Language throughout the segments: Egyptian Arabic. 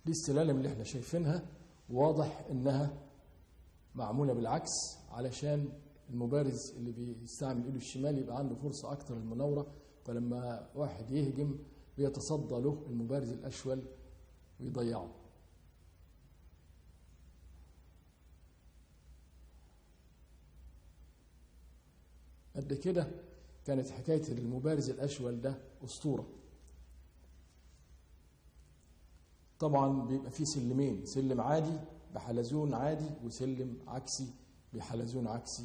دي السلالم اللي احنا شايفينها واضح انها معمولة بالعكس علشان المبارز اللي بيستعمل ايده الشمال يبقى عنده فرصة اكتر للمناورة فلما واحد يهجم بيتصدى له المبارز الاشول ويضيعه قد كده كانت حكاية المبارز الأشول ده أسطورة طبعا بيبقى فيه سلمين سلم عادي بحلزون عادي وسلم عكسي بحلزون عكسي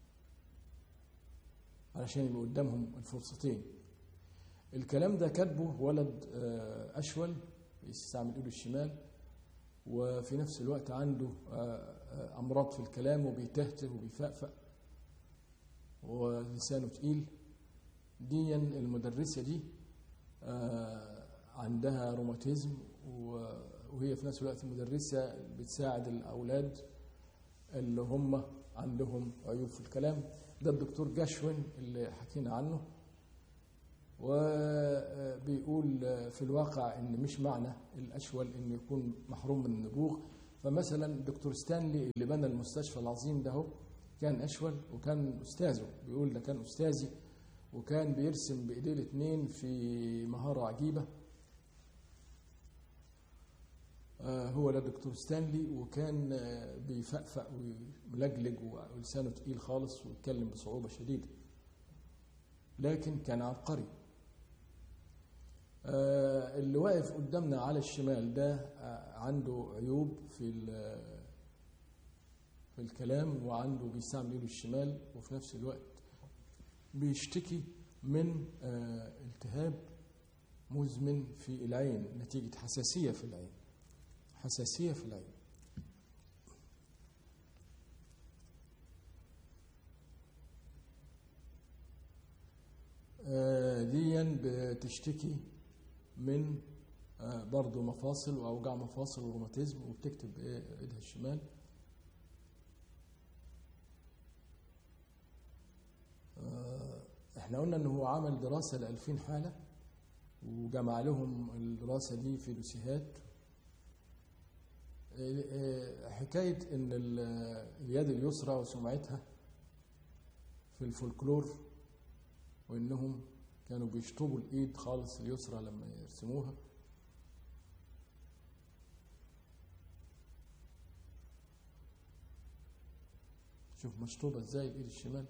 علشان يبقى قدامهم الفرصتين الكلام ده كاتبه ولد آه، أشول بيستعمل إيده الشمال وفي نفس الوقت عنده آه، آه، أمراض في الكلام وبيتهته وبيفقفق ولسانه تقيل دي المدرسة دي آه، عندها روماتيزم و- وهي في نفس الوقت مدرسة بتساعد الأولاد اللي هم عندهم عيوب في الكلام ده الدكتور جاشوين اللي حكينا عنه وبيقول في الواقع ان مش معنى الاشول انه يكون محروم من النبوغ فمثلا الدكتور ستانلي اللي بنى المستشفى العظيم ده هو كان اشول وكان استاذه بيقول ده كان استاذي وكان بيرسم بايديه الاثنين في مهاره عجيبه آه، هو ده دكتور ستانلي وكان آه، بيفقفق وملجلج ولسانه تقيل خالص ويتكلم بصعوبه شديده لكن كان عبقري آه، اللي واقف قدامنا على الشمال ده آه، عنده عيوب في ال- في الكلام وعنده بيستعمل ايده الشمال وفي نفس الوقت بيشتكي من آه، التهاب مزمن في العين نتيجة حساسية في العين حساسية في العين آه، ديا بتشتكي من آه، برضو مفاصل واوجاع مفاصل وروماتيزم وبتكتب بإيه- ايدها الشمال آه، احنا قلنا ان هو عمل دراسه ل 2000 حاله وجمع لهم الدراسه دي في دوسيهات آه، آه، حكايه ان ال- اليد اليسرى وسمعتها في الفولكلور وانهم كانوا بيشطبوا الايد خالص اليسرى لما يرسموها شوف مشطوبة ازاي الايد الشمال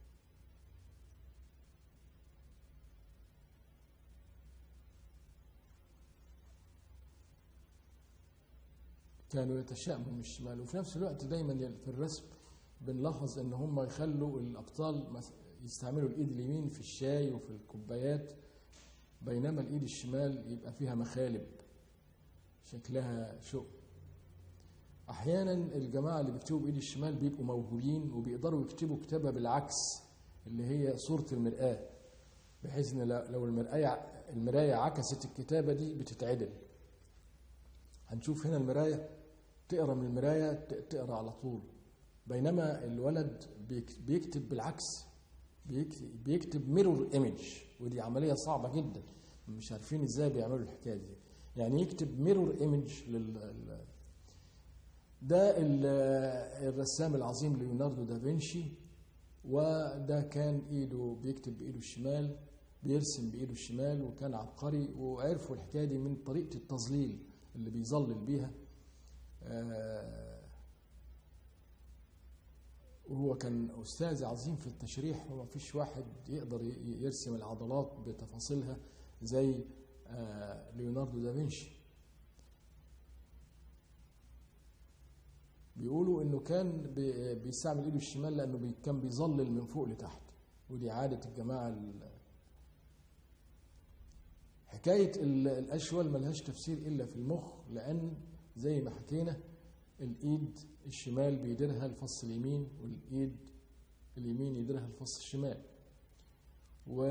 كانوا يتشائموا من الشمال وفي نفس الوقت دايما في الرسم بنلاحظ ان هم يخلوا الابطال مس- يستعملوا الايد اليمين في الشاي وفي الكوبايات بينما الايد الشمال يبقى فيها مخالب شكلها شوق احيانا الجماعه اللي بيكتبوا بايد الشمال بيبقوا موهوبين وبيقدروا يكتبوا كتابه بالعكس اللي هي صوره المراه بحيث ان لو لو المرآة المرايه عكست الكتابه دي بتتعدل هنشوف هنا المرايه تقرا من المرايه ت- تقرا على طول بينما الولد بيك- بيكتب بالعكس بيكتب, بيكتب ميرور ايمج ودي عمليه صعبه جدا مش عارفين ازاي بيعملوا الحكايه دي يعني يكتب ميرور ايمج لل ال- ده ال- الرسام العظيم ليوناردو دافنشي وده كان ايده بيكتب بايده الشمال بيرسم بايده الشمال وكان عبقري وعرفوا الحكايه دي من طريقه التظليل اللي بيظلل بيها آه، وهو كان استاذ عظيم في التشريح وما فيش واحد يقدر ي- يرسم العضلات بتفاصيلها زي آه، ليوناردو دافنشي بيقولوا انه كان بي- بيستعمل ايده الشمال لانه بي- كان بيظلل من فوق لتحت ودي عاده الجماعه ال- حكايه ال- الاشول ملهاش تفسير الا في المخ لان زي ما حكينا الايد الشمال بيديرها الفص اليمين والايد اليمين يديرها الفص الشمال و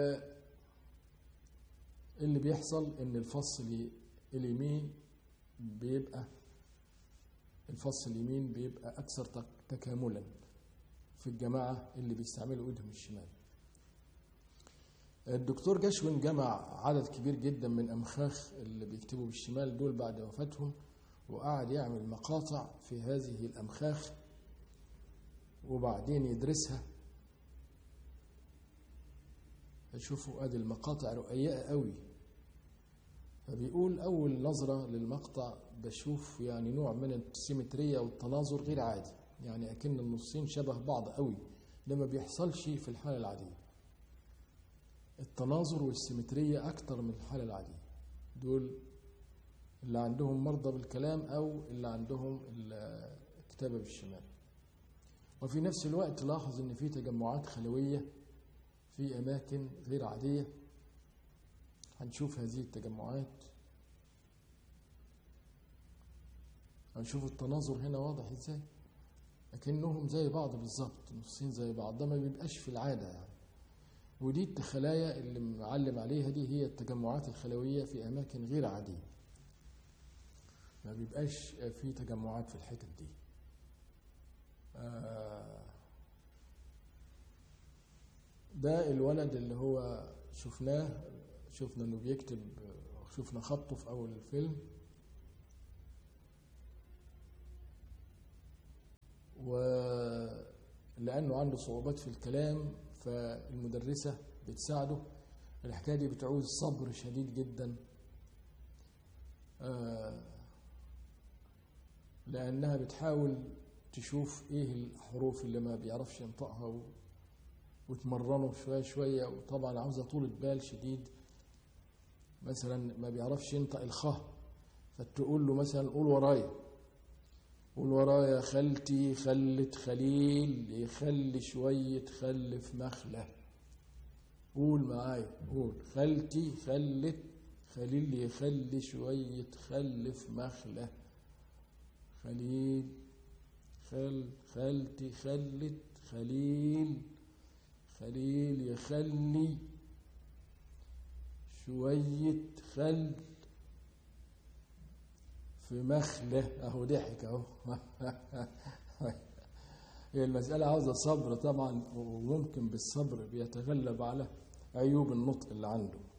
اللي بيحصل ان الفص الي- اليمين بيبقى الفص اليمين بيبقى اكثر تك- تكاملا في الجماعه اللي بيستعملوا ايدهم الشمال الدكتور جشون جمع عدد كبير جدا من أمخاخ اللي بيكتبوا بالشمال دول بعد وفاتهم وقعد يعمل مقاطع في هذه الأمخاخ وبعدين يدرسها شوفوا ادي المقاطع رقيقة قوي فبيقول أول نظرة للمقطع بشوف يعني نوع من السيمترية والتناظر غير عادي يعني أكن النصين شبه بعض قوي ده ما بيحصلش في الحالة العادية التناظر والسيمترية أكتر من الحالة العادية دول اللي عندهم مرضى بالكلام أو اللي عندهم الكتابة بالشمال وفي نفس الوقت لاحظ ان في تجمعات خلوية في اماكن غير عادية هنشوف هذه التجمعات هنشوف التناظر هنا واضح ازاي لكنهم زي بعض بالظبط نصين زي بعض ده ما بيبقاش في العادة يعني ودي الخلايا اللي معلم عليها دي هي التجمعات الخلوية في أماكن غير عادية ما بيبقاش في تجمعات في الحتت دي ده الولد اللي هو شفناه شفنا انه بيكتب شفنا خطه في اول الفيلم ولانه عنده صعوبات في الكلام فالمدرسه بتساعده الحكايه دي بتعوز صبر شديد جدا لانها بتحاول تشوف ايه الحروف اللي ما بيعرفش ينطقها و... وتمرنه شوية شوية وطبعا عاوزة طولة بال شديد مثلا ما بيعرفش ينطق الخاء فتقول له مثلا قول ورايا قول ورايا خالتي خلت خليل يخلي شوية خل في مخلة قول معايا قول خالتي خلت خليل يخلي شوية خل في مخلة خليل خل خالتي خلت خليل خليل يخلي شوية خل في مخلة اهو ضحك اهو هي المسألة عاوزة صبر طبعا وممكن بالصبر بيتغلب على عيوب النطق اللي عنده